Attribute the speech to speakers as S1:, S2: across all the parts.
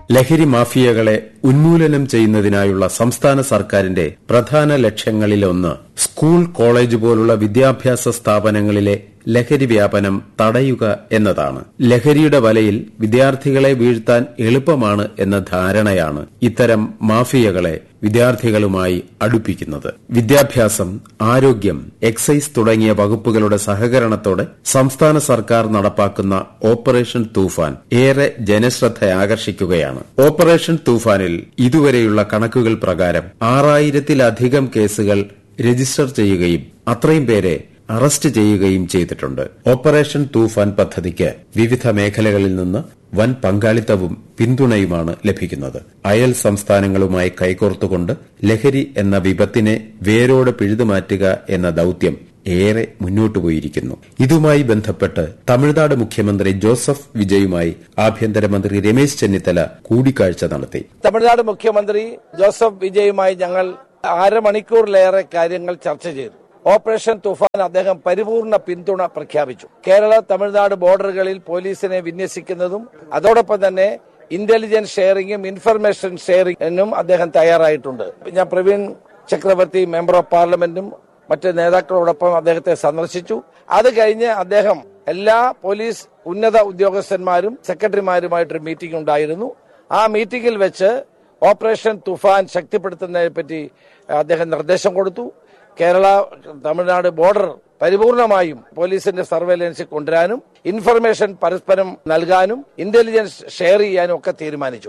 S1: ലഹരി മാഫിയകളെ ഉന്മൂലനം ചെയ്യുന്നതിനായുള്ള സംസ്ഥാന സർക്കാരിന്റെ പ്രധാന ലക്ഷ്യങ്ങളിലൊന്ന് സ്കൂൾ കോളേജ് പോലുള്ള വിദ്യാഭ്യാസ സ്ഥാപനങ്ങളിലെ ലഹരി വ്യാപനം തടയുക എന്നതാണ് ലഹരിയുടെ വലയിൽ വിദ്യാർത്ഥികളെ വീഴ്ത്താൻ എളുപ്പമാണ് എന്ന ധാരണയാണ് ഇത്തരം മാഫിയകളെ വിദ്യാർത്ഥികളുമായി അടുപ്പിക്കുന്നത് വിദ്യാഭ്യാസം ആരോഗ്യം എക്സൈസ് തുടങ്ങിയ വകുപ്പുകളുടെ സഹകരണത്തോടെ സംസ്ഥാന സർക്കാർ നടപ്പാക്കുന്ന ഓപ്പറേഷൻ തൂഫാൻ ഏറെ ജനശ്രദ്ധയാകർഷിക്കുകയാണ് ഓപ്പറേഷൻ തൂഫാനിൽ ഇതുവരെയുള്ള കണക്കുകൾ പ്രകാരം ആറായിരത്തിലധികം കേസുകൾ രജിസ്റ്റർ ചെയ്യുകയും അത്രയും പേരെ അറസ്റ്റ് ചെയ്യുകയും ചെയ്തിട്ടുണ്ട് ഓപ്പറേഷൻ തൂഫാൻ പദ്ധതിക്ക് വിവിധ മേഖലകളിൽ നിന്ന് വൻ പങ്കാളിത്തവും പിന്തുണയുമാണ് ലഭിക്കുന്നത് അയൽ സംസ്ഥാനങ്ങളുമായി കൈകോർത്തുകൊണ്ട് ലഹരി എന്ന വിപത്തിനെ വേരോടെ പിഴുതുമാറ്റുക എന്ന ദൌത്യം ഏറെ മുന്നോട്ടു പോയിരിക്കുന്നു ഇതുമായി ബന്ധപ്പെട്ട് തമിഴ്നാട് മുഖ്യമന്ത്രി ജോസഫ് വിജയുമായി ആഭ്യന്തരമന്ത്രി രമേശ് ചെന്നിത്തല കൂടിക്കാഴ്ച നടത്തി
S2: തമിഴ്നാട് മുഖ്യമന്ത്രി ജോസഫ് വിജയുമായി ഞങ്ങൾ അരമണിക്കൂറിലേറെ കാര്യങ്ങൾ ചർച്ച ചെയ്തു ഓപ്പറേഷൻ തുഫാൻ അദ്ദേഹം പരിപൂർണ പിന്തുണ പ്രഖ്യാപിച്ചു കേരള തമിഴ്നാട് ബോർഡറുകളിൽ പോലീസിനെ വിന്യസിക്കുന്നതും അതോടൊപ്പം തന്നെ ഇന്റലിജൻസ് ഷെയറിംഗും ഇൻഫർമേഷൻ ഷെയറിംഗിനും അദ്ദേഹം തയ്യാറായിട്ടുണ്ട് ഞാൻ പ്രവീൺ ചക്രവർത്തി മെമ്പർ ഓഫ് പാർലമെന്റും മറ്റ് നേതാക്കളോടൊപ്പം അദ്ദേഹത്തെ സന്ദർശിച്ചു അത് കഴിഞ്ഞ് അദ്ദേഹം എല്ലാ പോലീസ് ഉന്നത ഉദ്യോഗസ്ഥന്മാരും സെക്രട്ടറിമാരുമായിട്ടൊരു മീറ്റിംഗ് ഉണ്ടായിരുന്നു ആ മീറ്റിംഗിൽ വെച്ച് ഓപ്പറേഷൻ തുഫാൻ ശക്തിപ്പെടുത്തുന്നതിനെ പറ്റി അദ്ദേഹം നിർദ്ദേശം കൊടുത്തു കേരള തമിഴ്നാട് ബോർഡർ പരിപൂർണമായും പോലീസിന്റെ സർവേലൻസിൽ കൊണ്ടുവരാനും ഇൻഫർമേഷൻ പരസ്പരം നൽകാനും ഇന്റലിജൻസ് ഷെയർ ചെയ്യാനും ഒക്കെ തീരുമാനിച്ചു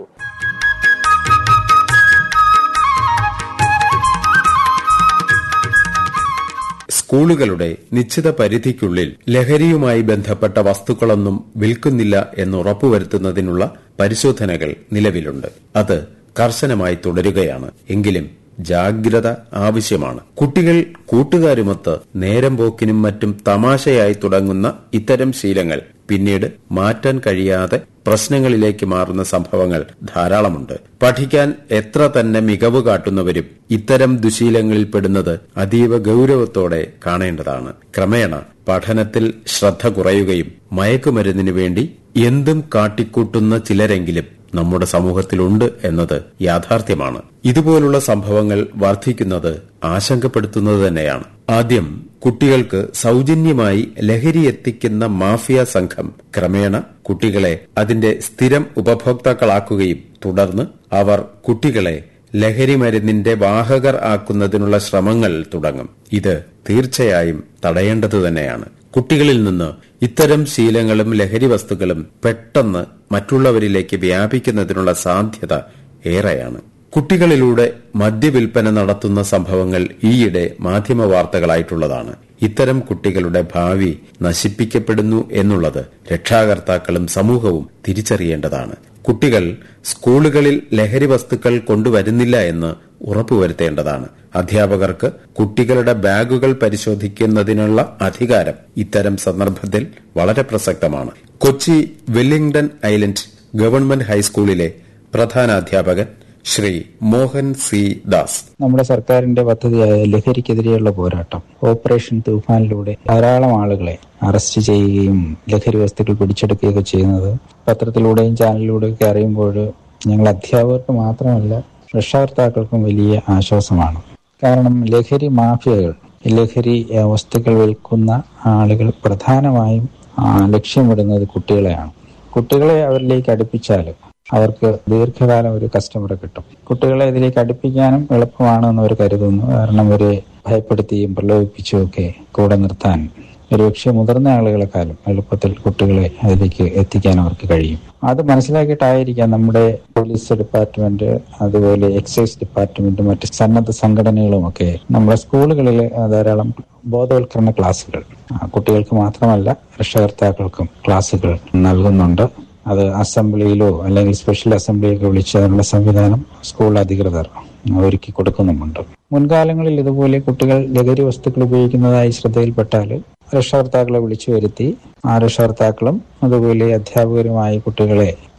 S1: സ്കൂളുകളുടെ നിശ്ചിത പരിധിക്കുള്ളിൽ ലഹരിയുമായി ബന്ധപ്പെട്ട വസ്തുക്കളൊന്നും വിൽക്കുന്നില്ല എന്ന് ഉറപ്പുവരുത്തുന്നതിനുള്ള പരിശോധനകൾ നിലവിലുണ്ട് അത് കർശനമായി തുടരുകയാണ് എങ്കിലും ജാഗ്രത ആവശ്യമാണ് കുട്ടികൾ കൂട്ടുകാരുമൊത്ത് നേരം പോക്കിനും മറ്റും തമാശയായി തുടങ്ങുന്ന ഇത്തരം ശീലങ്ങൾ പിന്നീട് മാറ്റാൻ കഴിയാതെ പ്രശ്നങ്ങളിലേക്ക് മാറുന്ന സംഭവങ്ങൾ ധാരാളമുണ്ട് പഠിക്കാൻ എത്ര തന്നെ മികവ് കാട്ടുന്നവരും ഇത്തരം ദുശീലങ്ങളിൽ പെടുന്നത് അതീവ ഗൌരവത്തോടെ കാണേണ്ടതാണ് ക്രമേണ പഠനത്തിൽ ശ്രദ്ധ കുറയുകയും മയക്കുമരുന്നിനു വേണ്ടി എന്തും കാട്ടിക്കൂട്ടുന്ന ചിലരെങ്കിലും നമ്മുടെ സമൂഹത്തിലുണ്ട് എന്നത് യാഥാർത്ഥ്യമാണ് ഇതുപോലുള്ള സംഭവങ്ങൾ വർദ്ധിക്കുന്നത് ആശങ്കപ്പെടുത്തുന്നത് തന്നെയാണ് ആദ്യം കുട്ടികൾക്ക് സൌജന്യമായി ലഹരി എത്തിക്കുന്ന മാഫിയ സംഘം ക്രമേണ കുട്ടികളെ അതിന്റെ സ്ഥിരം ഉപഭോക്താക്കളാക്കുകയും തുടർന്ന് അവർ കുട്ടികളെ ലഹരി മരുന്നിന്റെ വാഹകർ ആക്കുന്നതിനുള്ള ശ്രമങ്ങൾ തുടങ്ങും ഇത് തീർച്ചയായും തടയേണ്ടത് തന്നെയാണ് കുട്ടികളിൽ നിന്ന് ഇത്തരം ശീലങ്ങളും ലഹരി വസ്തുക്കളും പെട്ടെന്ന് മറ്റുള്ളവരിലേക്ക് വ്യാപിക്കുന്നതിനുള്ള സാധ്യത ഏറെയാണ് കുട്ടികളിലൂടെ മദ്യവിൽപ്പന നടത്തുന്ന സംഭവങ്ങൾ ഈയിടെ മാധ്യമ വാർത്തകളായിട്ടുള്ളതാണ് ഇത്തരം കുട്ടികളുടെ ഭാവി നശിപ്പിക്കപ്പെടുന്നു എന്നുള്ളത് രക്ഷാകർത്താക്കളും സമൂഹവും തിരിച്ചറിയേണ്ടതാണ് കുട്ടികൾ സ്കൂളുകളിൽ ലഹരി വസ്തുക്കൾ കൊണ്ടുവരുന്നില്ല എന്ന് ഉറപ്പുവരുത്തേണ്ടതാണ് അധ്യാപകർക്ക് കുട്ടികളുടെ ബാഗുകൾ പരിശോധിക്കുന്നതിനുള്ള അധികാരം ഇത്തരം സന്ദർഭത്തിൽ വളരെ പ്രസക്തമാണ് കൊച്ചി വെല്ലിംഗ്ടൺ ഐലൻഡ് ഗവൺമെന്റ് ഹൈസ്കൂളിലെ പ്രധാനാധ്യാപകൻ ശ്രീ മോഹൻ സി ദാസ്
S3: നമ്മുടെ സർക്കാരിന്റെ പദ്ധതിയായ ലഹരിക്കെതിരെയുള്ള പോരാട്ടം ഓപ്പറേഷൻ തൂഫാനിലൂടെ ധാരാളം ആളുകളെ അറസ്റ്റ് ചെയ്യുകയും ലഹരി വസ്തുക്കൾ പിടിച്ചെടുക്കുകയൊക്കെ ചെയ്യുന്നത് പത്രത്തിലൂടെയും ചാനലിലൂടെയും ഒക്കെ അറിയുമ്പോൾ ഞങ്ങൾ അധ്യാപകർക്ക് മാത്രമല്ല രക്ഷാകർത്താക്കൾക്കും വലിയ ആശ്വാസമാണ് കാരണം ലഹരി മാഫിയകൾ ലഹരി വസ്തുക്കൾ വിൽക്കുന്ന ആളുകൾ പ്രധാനമായും ലക്ഷ്യമിടുന്നത് കുട്ടികളെയാണ് കുട്ടികളെ അവരിലേക്ക് അടുപ്പിച്ചാൽ അവർക്ക് ദീർഘകാലം ഒരു കസ്റ്റമറെ കിട്ടും കുട്ടികളെ ഇതിലേക്ക് അടുപ്പിക്കാനും എളുപ്പമാണെന്ന് അവർ കരുതുന്നു കാരണം അവരെ ഭയപ്പെടുത്തിയും പ്രലോഭിപ്പിച്ചും ഒക്കെ കൂടെ നിർത്താൻ ഒരുപക്ഷെ മുതിർന്ന ആളുകളെക്കാളും എളുപ്പത്തിൽ കുട്ടികളെ അതിലേക്ക് എത്തിക്കാൻ അവർക്ക് കഴിയും അത് മനസ്സിലാക്കിയിട്ടായിരിക്കാം നമ്മുടെ പോലീസ് ഡിപ്പാർട്ട്മെന്റ് അതുപോലെ എക്സൈസ് ഡിപ്പാർട്ട്മെന്റ് മറ്റ് സന്നദ്ധ സംഘടനകളും ഒക്കെ നമ്മുടെ സ്കൂളുകളിൽ ധാരാളം ബോധവൽക്കരണ ക്ലാസുകൾ കുട്ടികൾക്ക് മാത്രമല്ല രക്ഷകർത്താക്കൾക്കും ക്ലാസുകൾ നൽകുന്നുണ്ട് അത് അസംബ്ലിയിലോ അല്ലെങ്കിൽ സ്പെഷ്യൽ അസംബ്ലിയൊക്കെ വിളിച്ച് അതിനുള്ള സംവിധാനം സ്കൂൾ അധികൃതർ ഒരുക്കി കൊടുക്കുന്നുമുണ്ട് മുൻകാലങ്ങളിൽ ഇതുപോലെ കുട്ടികൾ ലഹരി വസ്തുക്കൾ ഉപയോഗിക്കുന്നതായി ശ്രദ്ധയിൽപ്പെട്ടാൽ രക്ഷകർത്താക്കളെ വിളിച്ചു വരുത്തി ആ രക്ഷകർത്താക്കളും അതുപോലെ അധ്യാപകരുമായി കുട്ടികളെ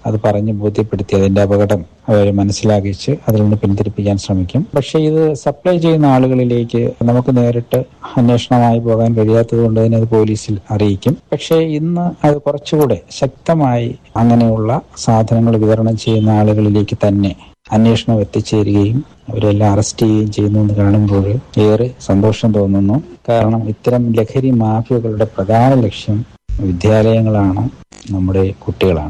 S3: അത് പറഞ്ഞ് ബോധ്യപ്പെടുത്തി അതിന്റെ അപകടം അവർ മനസ്സിലാക്കിച്ച് അതിൽ നിന്ന് പിന്തിരിപ്പിക്കാൻ ശ്രമിക്കും പക്ഷേ ഇത് സപ്ലൈ ചെയ്യുന്ന ആളുകളിലേക്ക് നമുക്ക് നേരിട്ട് അന്വേഷണമായി പോകാൻ കഴിയാത്തത് കൊണ്ട് തന്നെ അത് പോലീസിൽ അറിയിക്കും പക്ഷേ ഇന്ന് അത് കുറച്ചുകൂടെ ശക്തമായി അങ്ങനെയുള്ള സാധനങ്ങൾ വിതരണം ചെയ്യുന്ന ആളുകളിലേക്ക് തന്നെ അന്വേഷണം എത്തിച്ചേരുകയും അവരെല്ലാം അറസ്റ്റ് ചെയ്യുകയും ചെയ്യുന്നു എന്ന് കാണുമ്പോൾ ഏറെ സന്തോഷം തോന്നുന്നു കാരണം ഇത്തരം ലഹരി മാഫിയകളുടെ പ്രധാന ലക്ഷ്യം വിദ്യാലയങ്ങളാണ് നമ്മുടെ കുട്ടികളാണ്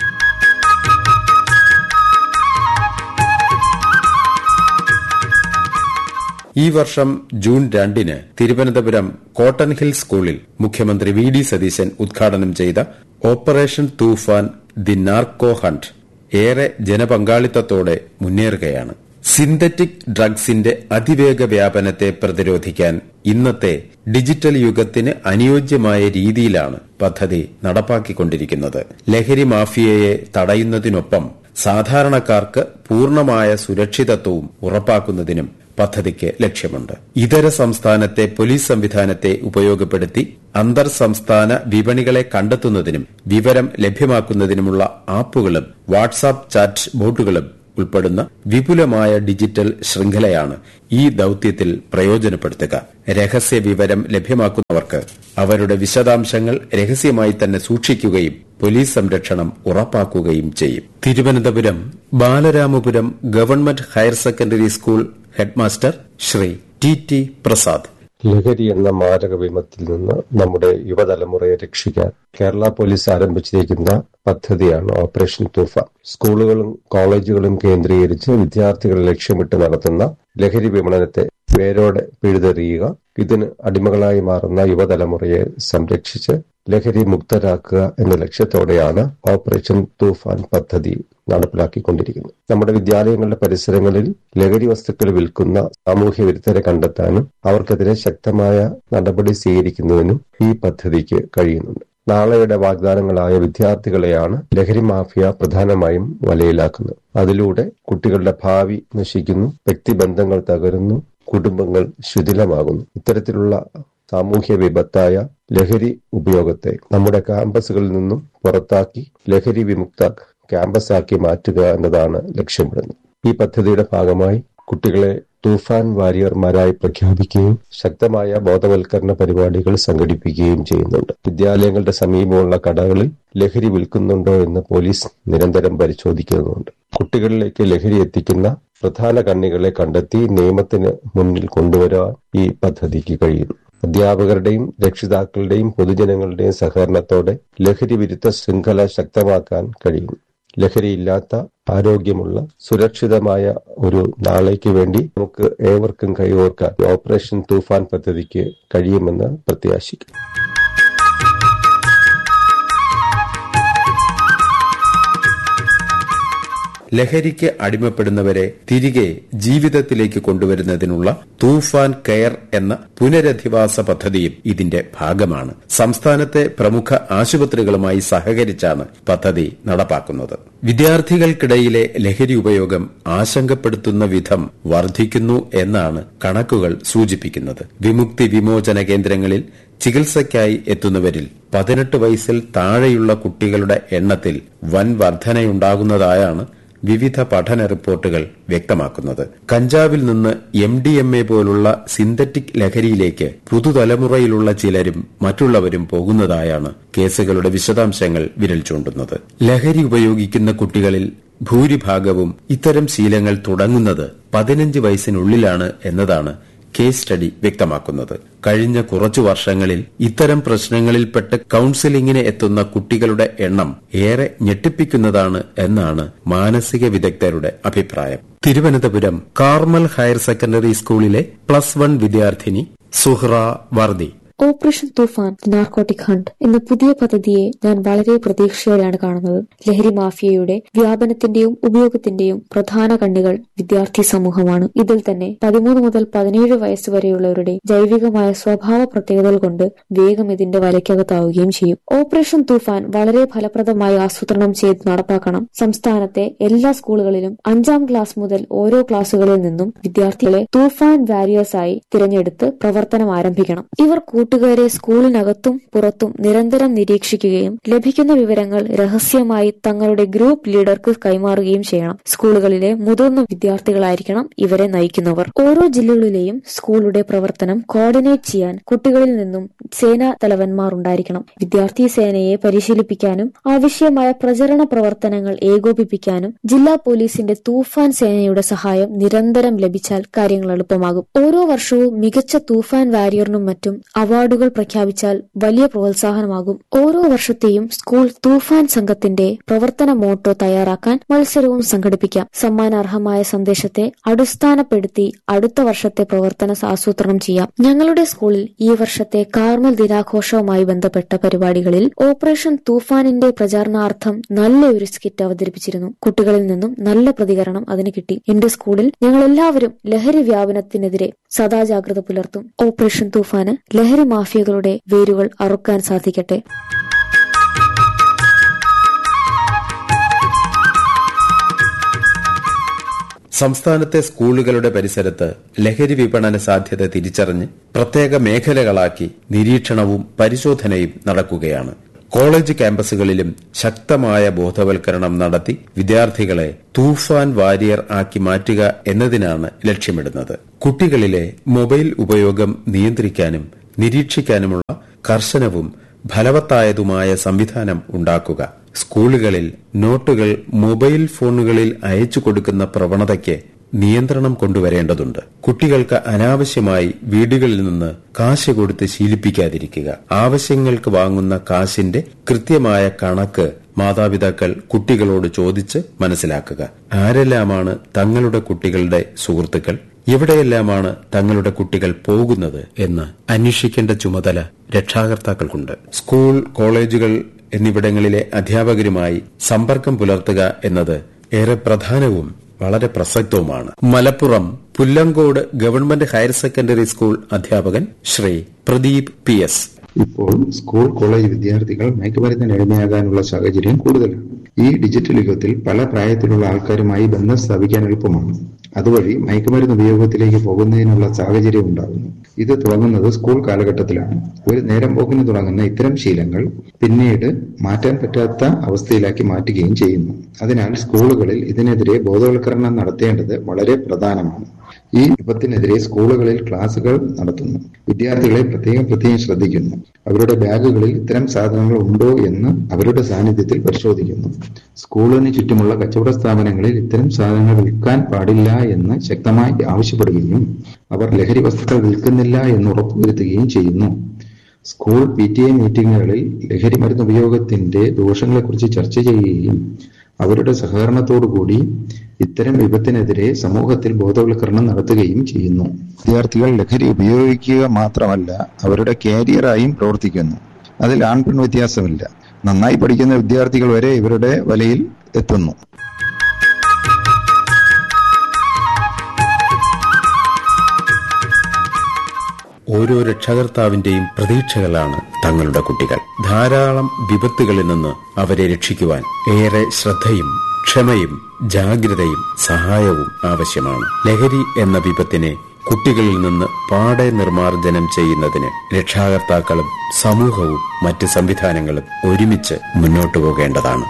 S1: ഈ വർഷം ജൂൺ രണ്ടിന് തിരുവനന്തപുരം കോട്ടൺ ഹിൽ സ്കൂളിൽ മുഖ്യമന്ത്രി വി ഡി സതീശൻ ഉദ്ഘാടനം ചെയ്ത operation Toofan the narco hunt ഏറെ ജനപങ്കാളിത്തത്തോടെ മുന്നേറുകയാണ് സിന്തറ്റിക് ഡ്രഗ്സിന്റെ അതിവേഗ വ്യാപനത്തെ പ്രതിരോധിക്കാൻ ഇന്നത്തെ ഡിജിറ്റൽ യുഗത്തിന് അനുയോജ്യമായ രീതിയിലാണ് പദ്ധതി നടപ്പാക്കിക്കൊണ്ടിരിക്കുന്നത് ലഹരി മാഫിയയെ തടയുന്നതിനൊപ്പം സാധാരണക്കാർക്ക് പൂർണ്ണമായ സുരക്ഷിതത്വവും ഉറപ്പാക്കുന്നതിനും പദ്ധതിക്ക് ലക്ഷ്യമുണ്ട് ഇതര സംസ്ഥാനത്തെ പോലീസ് സംവിധാനത്തെ ഉപയോഗപ്പെടുത്തി അന്തർ സംസ്ഥാന വിപണികളെ കണ്ടെത്തുന്നതിനും വിവരം ലഭ്യമാക്കുന്നതിനുമുള്ള ആപ്പുകളും വാട്സാപ്പ് ചാറ്റ് ബോട്ടുകളും ഉൾപ്പെടുന്ന വിപുലമായ ഡിജിറ്റൽ ശൃംഖലയാണ് ഈ ദൌത്യത്തിൽ പ്രയോജനപ്പെടുത്തുക രഹസ്യ വിവരം ലഭ്യമാക്കുന്നവർക്ക് അവരുടെ വിശദാംശങ്ങൾ രഹസ്യമായി തന്നെ സൂക്ഷിക്കുകയും പോലീസ് സംരക്ഷണം ഉറപ്പാക്കുകയും ചെയ്യും Thiruvananthapuram Balaramapuram government higher secondary school headmaster Sri T T Prasad
S4: ലഹരി എന്ന മാരക വിമത്തിൽ നിന്ന് നമ്മുടെ യുവതലമുറയെ രക്ഷിക്കാൻ കേരള പോലീസ് ആരംഭിച്ചിരിക്കുന്ന പദ്ധതിയാണ് ഓപ്പറേഷൻ തൂഫ സ്കൂളുകളും കോളേജുകളും കേന്ദ്രീകരിച്ച് വിദ്യാർത്ഥികളെ ലക്ഷ്യമിട്ട് നടത്തുന്ന ലഹരി വിപണനത്തെ വേരോടെ പിഴുതെറിയുക ഇതിന് അടിമകളായി മാറുന്ന യുവതലമുറയെ സംരക്ഷിച്ച് ലഹരി മുക്തരാക്കുക എന്ന ലക്ഷ്യത്തോടെയാണ് ഓപ്പറേഷൻ തൂഫാൻ പദ്ധതി നടപ്പിലാക്കിക്കൊണ്ടിരിക്കുന്നത് നമ്മുടെ വിദ്യാലയങ്ങളുടെ പരിസരങ്ങളിൽ ലഹരി വസ്തുക്കൾ വിൽക്കുന്ന സാമൂഹ്യ വിരുദ്ധരെ കണ്ടെത്താനും അവർക്കെതിരെ ശക്തമായ നടപടി സ്വീകരിക്കുന്നതിനും ഈ പദ്ധതിക്ക് കഴിയുന്നുണ്ട് നാളെയുടെ വാഗ്ദാനങ്ങളായ വിദ്യാർത്ഥികളെയാണ് ലഹരി മാഫിയ പ്രധാനമായും വലയിലാക്കുന്നത് അതിലൂടെ കുട്ടികളുടെ ഭാവി നശിക്കുന്നു വ്യക്തിബന്ധങ്ങൾ തകരുന്നു കുടുംബങ്ങൾ ശിഥിലമാകുന്നു ഇത്തരത്തിലുള്ള സാമൂഹ്യ വിപത്തായ ലഹരി ഉപയോഗത്തെ നമ്മുടെ ക്യാമ്പസുകളിൽ നിന്നും പുറത്താക്കി ലഹരി വിമുക്ത ക്യാമ്പസാക്കി മാറ്റുക എന്നതാണ് ലക്ഷ്യമിടുന്നത് ഈ പദ്ധതിയുടെ ഭാഗമായി കുട്ടികളെ തൂഫാൻ വാരിയർമാരായി പ്രഖ്യാപിക്കുകയും ശക്തമായ ബോധവൽക്കരണ പരിപാടികൾ സംഘടിപ്പിക്കുകയും ചെയ്യുന്നുണ്ട് വിദ്യാലയങ്ങളുടെ സമീപമുള്ള കടകളിൽ ലഹരി വിൽക്കുന്നുണ്ടോ എന്ന് പോലീസ് നിരന്തരം പരിശോധിക്കുന്നുണ്ട് കുട്ടികളിലേക്ക് ലഹരി എത്തിക്കുന്ന പ്രധാന കണ്ണികളെ കണ്ടെത്തി നിയമത്തിന് മുന്നിൽ കൊണ്ടുവരാൻ ഈ പദ്ധതിക്ക് കഴിയുന്നു അധ്യാപകരുടെയും രക്ഷിതാക്കളുടെയും പൊതുജനങ്ങളുടെയും സഹകരണത്തോടെ ലഹരി വിരുദ്ധ ശൃംഖല ശക്തമാക്കാൻ കഴിയും ലഹരിയില്ലാത്ത ആരോഗ്യമുള്ള സുരക്ഷിതമായ ഒരു നാളേക്ക് വേണ്ടി നമുക്ക് ഏവർക്കും കൈകോർക്കാൻ ഓപ്പറേഷൻ തൂഫാൻ പദ്ധതിക്ക് കഴിയുമെന്ന് പ്രത്യാശിക്കുന്നു
S1: ലഹരിക്ക് അടിമപ്പെടുന്നവരെ തിരികെ ജീവിതത്തിലേക്ക് കൊണ്ടുവരുന്നതിനുള്ള തൂഫാൻ കെയർ എന്ന പുനരധിവാസ പദ്ധതിയും ഇതിന്റെ ഭാഗമാണ് സംസ്ഥാനത്തെ പ്രമുഖ ആശുപത്രികളുമായി സഹകരിച്ചാണ് പദ്ധതി നടപ്പാക്കുന്നത് വിദ്യാർത്ഥികൾക്കിടയിലെ ലഹരി ഉപയോഗം ആശങ്കപ്പെടുത്തുന്ന വിധം വർദ്ധിക്കുന്നു എന്നാണ് കണക്കുകൾ സൂചിപ്പിക്കുന്നത് വിമുക്തി വിമോചന കേന്ദ്രങ്ങളിൽ ചികിത്സയ്ക്കായി എത്തുന്നവരിൽ പതിനെട്ട് വയസ്സിൽ താഴെയുള്ള കുട്ടികളുടെ എണ്ണത്തിൽ വൻ വർധനയുണ്ടാകുന്നതായാണ് വിവിധ പഠന റിപ്പോർട്ടുകൾ വ്യക്തമാക്കുന്നത് കഞ്ചാവിൽ നിന്ന് എം ഡി എം എ പോലുള്ള സിന്തറ്റിക് ലഹരിയിലേക്ക് പുതുതലമുറയിലുള്ള ചിലരും മറ്റുള്ളവരും പോകുന്നതായാണ് കേസുകളുടെ വിശദാംശങ്ങൾ വിരൽ ചൂണ്ടുന്നത് ലഹരി ഉപയോഗിക്കുന്ന കുട്ടികളിൽ ഭൂരിഭാഗവും ഇത്തരം ശീലങ്ങൾ തുടങ്ങുന്നത് പതിനഞ്ച് വയസ്സിനുള്ളിലാണ് എന്നതാണ് കേസ് സ്റ്റഡി വ്യക്തമാക്കുന്നത് കഴിഞ്ഞ കുറച്ചു വർഷങ്ങളിൽ ഇത്തരം പ്രശ്നങ്ങളിൽപ്പെട്ട് കൌൺസിലിംഗിന് എത്തുന്ന കുട്ടികളുടെ എണ്ണം ഏറെ ഞെട്ടിപ്പിക്കുന്നതാണ് എന്നാണ് മാനസിക വിദഗ്ധരുടെ അഭിപ്രായം തിരുവനന്തപുരം കാർമൽ ഹയർ സെക്കൻഡറി സ്കൂളിലെ പ്ലസ് വൺ വിദ്യാർത്ഥിനി Suhra Vardi
S5: operation Toofan narcotic hunt എന്ന പുതിയ പദ്ധതിയെ ഞാൻ വളരെ പ്രതീക്ഷയോടെയാണ് കാണുന്നത് ലഹരി മാഫിയയുടെ വ്യാപനത്തിന്റെയും ഉപയോഗത്തിന്റെയും പ്രധാന കണ്ണികൾ വിദ്യാർത്ഥി സമൂഹമാണ് ഇതിൽ തന്നെ പതിമൂന്ന് മുതൽ പതിനേഴ് വയസ്സ് വരെയുള്ളവരുടെ ജൈവികമായ സ്വഭാവ പ്രത്യേകതകൾ കൊണ്ട് വേഗം ഇതിന്റെ വലയ്ക്കകത്താവുകയും ചെയ്യും ഓപ്പറേഷൻ തൂഫാൻ വളരെ ഫലപ്രദമായി ആസൂത്രണം ചെയ്ത് നടപ്പാക്കണം സംസ്ഥാനത്തെ എല്ലാ സ്കൂളുകളിലും അഞ്ചാം ക്ലാസ് മുതൽ ഓരോ ക്ലാസുകളിൽ നിന്നും വിദ്യാർത്ഥികളെ തൂഫാൻ വാരിയേഴ്സായി തിരഞ്ഞെടുത്ത് പ്രവർത്തനം ആരംഭിക്കണം ഇവർ കൂട്ടുകാരെ സ്കൂളിനകത്തും പുറത്തും നിരന്തരം നിരീക്ഷിക്കുകയും ലഭിക്കുന്ന വിവരങ്ങൾ രഹസ്യമായി തങ്ങളുടെ ഗ്രൂപ്പ് ലീഡർക്ക് കൈമാറുകയും ചെയ്യണം സ്കൂളുകളിലെ മുതിർന്ന വിദ്യാർത്ഥികളായിരിക്കണം ഇവരെ നയിക്കുന്നവർ ഓരോ ജില്ലകളിലെയും സ്കൂളുടെ പ്രവർത്തനം കോർഡിനേറ്റ് ചെയ്യാൻ കുട്ടികളിൽ നിന്നും സേനാ തലവന്മാർ ഉണ്ടായിരിക്കണം വിദ്യാർത്ഥി സേനയെ പരിശീലിപ്പിക്കാനും ആവശ്യമായ പ്രചരണ പ്രവർത്തനങ്ങൾ ഏകോപിപ്പിക്കാനും ജില്ലാ പോലീസിന്റെ തൂഫാൻ സേനയുടെ സഹായം നിരന്തരം ലഭിച്ചാൽ കാര്യങ്ങൾ എളുപ്പമാകും ഓരോ വർഷവും മികച്ച തൂഫാൻ വാരിയറിനും മറ്റും അവാർഡുകൾ പ്രഖ്യാപിച്ചാൽ വലിയ പ്രോത്സാഹനമാകും ഓരോ വർഷത്തെയും സ്കൂൾ തൂഫാൻ സംഘത്തിന്റെ പ്രവർത്തന മോട്ടോ തയ്യാറാക്കാൻ മത്സരവും സംഘടിപ്പിക്കാം സമ്മാനാർഹമായ സന്ദേശത്തെ അടിസ്ഥാനപ്പെടുത്തി അടുത്ത വർഷത്തെ പ്രവർത്തന ആസൂത്രണം ചെയ്യാം ഞങ്ങളുടെ സ്കൂളിൽ ഈ വർഷത്തെ കാർമൽ ദിനാഘോഷവുമായി ബന്ധപ്പെട്ട പരിപാടികളിൽ ഓപ്പറേഷൻ തൂഫാനിന്റെ പ്രചാരണാർത്ഥം നല്ലൊരു സ്കിറ്റ് അവതരിപ്പിച്ചിരുന്നു കുട്ടികളിൽ നിന്നും നല്ല പ്രതികരണം അതിന് കിട്ടി എന്റെ സ്കൂളിൽ ഞങ്ങൾ എല്ലാവരും ലഹരി വ്യാപനത്തിനെതിരെ സദാ ജാഗ്രത പുലർത്തും ഓപ്പറേഷൻ തൂഫാന് ലഹരി മാഫിയകളുടെ വേരുകൾ അറുക്കാൻ സാധിക്കട്ടെ
S1: സംസ്ഥാനത്തെ സ്കൂളുകളുടെ പരിസരത്ത് ലഹരി വിപണന സാധ്യത തിരിച്ചറിഞ്ഞ് പ്രത്യേക മേഖലകളാക്കി നിരീക്ഷണവും പരിശോധനയും നടക്കുകയാണ് കോളേജ് ക്യാമ്പസുകളിലും ശക്തമായ ബോധവൽക്കരണം നടത്തി വിദ്യാർത്ഥികളെ തൂഫാൻ വാരിയർ ആക്കി മാറ്റുക എന്നതിനാണ് ലക്ഷ്യമിടുന്നത് കുട്ടികളിലെ മൊബൈൽ ഉപയോഗം നിയന്ത്രിക്കാനും നിരീക്ഷിക്കാനുമുള്ള കർശനവും ഫലവത്തായതുമായ സംവിധാനം ഉണ്ടാക്കുക സ്കൂളുകളിൽ നോട്ടുകൾ മൊബൈൽ ഫോണുകളിൽ അയച്ചു കൊടുക്കുന്ന പ്രവണതയ്ക്ക് നിയന്ത്രണം കൊണ്ടുവരേണ്ടതുണ്ട് കുട്ടികൾക്ക് അനാവശ്യമായി വീടുകളിൽ നിന്ന് കാശ് കൊടുത്ത് ശീലിപ്പിക്കാതിരിക്കുക ആവശ്യങ്ങൾക്ക് വാങ്ങുന്ന കാശിന്റെ കൃത്യമായ കണക്ക് മാതാപിതാക്കൾ കുട്ടികളോട് ചോദിച്ച് മനസ്സിലാക്കുക ആരെല്ലാമാണ് തങ്ങളുടെ കുട്ടികളുടെ സുഹൃത്തുക്കൾ എവിടെയെല്ലാമാണ് തങ്ങളുടെ കുട്ടികൾ പോകുന്നത് എന്ന് അന്വേഷിക്കേണ്ട ചുമതല രക്ഷാകർത്താക്കൾക്കുണ്ട് സ്കൂൾ കോളേജുകൾ എന്നിവിടങ്ങളിലെ അധ്യാപകരുമായി സമ്പർക്കം പുലർത്തുക എന്നത് ഏറെ പ്രധാനവും വളരെ പ്രസക്തവുമാണ് Malappuram Pullangode government higher secondary school അധ്യാപകൻ ശ്രീ പ്രദീപ് പി എസ്
S6: ഇപ്പോൾ സ്കൂൾ കോളേജ് വിദ്യാർത്ഥികൾ മയക്കുമരുന്നിന് അടിമയാകാനുള്ള സാഹചര്യം കൂടുതലാണ് ഈ ഡിജിറ്റൽ യുഗത്തിൽ പല പ്രായത്തിലുള്ള ആൾക്കാരുമായി ബന്ധം സ്ഥാപിക്കാൻ എളുപ്പമാണ് അതുവഴി മയക്കുമരുന്ന് ഉപയോഗത്തിലേക്ക് പോകുന്നതിനുള്ള സാഹചര്യം ഉണ്ടാകുന്നു ഇത് തുടങ്ങുന്നത് സ്കൂൾ കാലഘട്ടത്തിലാണ് ഒരു നേരം പോക്കിന് തുടങ്ങുന്ന ഇത്തരം ശീലങ്ങൾ പിന്നീട് മാറ്റാൻ പറ്റാത്ത അവസ്ഥയിലാക്കി മാറ്റുകയും ചെയ്യുന്നു അതിനാൽ സ്കൂളുകളിൽ ഇതിനെതിരെ ബോധവൽക്കരണം നടത്തേണ്ടത് വളരെ പ്രധാനമാണ് ഈ വിപത്തിനെതിരെ സ്കൂളുകളിൽ ക്ലാസുകൾ നടത്തുന്നു വിദ്യാർത്ഥികളെ പ്രത്യേകം പ്രത്യേകം ശ്രദ്ധിക്കുന്നു അവരുടെ ബാഗുകളിൽ ഇത്തരം സാധനങ്ങൾ ഉണ്ടോ എന്ന് അവരുടെ സാന്നിധ്യത്തിൽ പരിശോധിക്കുന്നു സ്കൂളിന് ചുറ്റുമുള്ള കച്ചവട സ്ഥാപനങ്ങളിൽ ഇത്തരം സാധനങ്ങൾ വിൽക്കാൻ പാടില്ല എന്ന് ശക്തമായി ആവശ്യപ്പെടുകയും അവർ ലഹരി വസ്തുക്കൾ വിൽക്കുന്നില്ല എന്ന് ഉറപ്പുവരുത്തുകയും ചെയ്യുന്നു സ്കൂൾ പി ടി എ മീറ്റിംഗുകളിൽ ലഹരി മരുന്ന് ഉപയോഗത്തിന്റെ ദോഷങ്ങളെക്കുറിച്ച് ചർച്ച ചെയ്യുകയും അവരുടെ സഹകരണത്തോടുകൂടി ഇത്തരം വിപത്തിനെതിരെ സമൂഹത്തിൽ ബോധവൽക്കരണം നടത്തുകയും ചെയ്യുന്നു വിദ്യാർത്ഥികൾ ലഹരി ഉപയോഗിക്കുക മാത്രമല്ല അവരുടെ കാരിയറായും പ്രവർത്തിക്കുന്നു അതിൽ ആൺപെൺ വ്യത്യാസമില്ല നന്നായി പഠിക്കുന്ന വിദ്യാർത്ഥികൾ വരെ ഇവരുടെ വലയിൽ എത്തുന്നു
S1: ഓരോ രക്ഷകർത്താവിന്റെയും പ്രതീക്ഷകളാണ് തങ്ങളുടെ കുട്ടികൾ ധാരാളം വിപത്തുകളിൽ നിന്ന് അവരെ രക്ഷിക്കുവാൻ ഏറെ ശ്രദ്ധയും ക്ഷമയും ജാഗ്രതയും സഹായവും ആവശ്യമാണ് ലഹരി എന്ന വിപത്തിനെ കുട്ടികളിൽ നിന്ന് പാടെ നിർമ്മാർജ്ജനം ചെയ്യുന്നതിന് രക്ഷാകർത്താക്കളും സമൂഹവും മറ്റ് സംവിധാനങ്ങളും ഒരുമിച്ച് മുന്നോട്ടു പോകേണ്ടതാണ്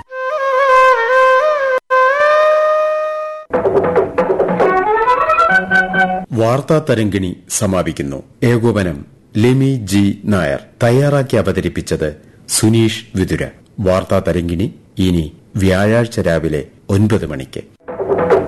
S1: വാർത്താ തരംഗിണി സമാപിക്കുന്നു ഏകോപനം ലെമി ജി നായർ തയ്യാറാക്കി അവതരിപ്പിച്ചത് സുനീഷ് വിതുര വാർത്താ തരംഗിണി ഇനി വ്യാഴാഴ്ച രാവിലെ ഒൻപത് മണിക്ക്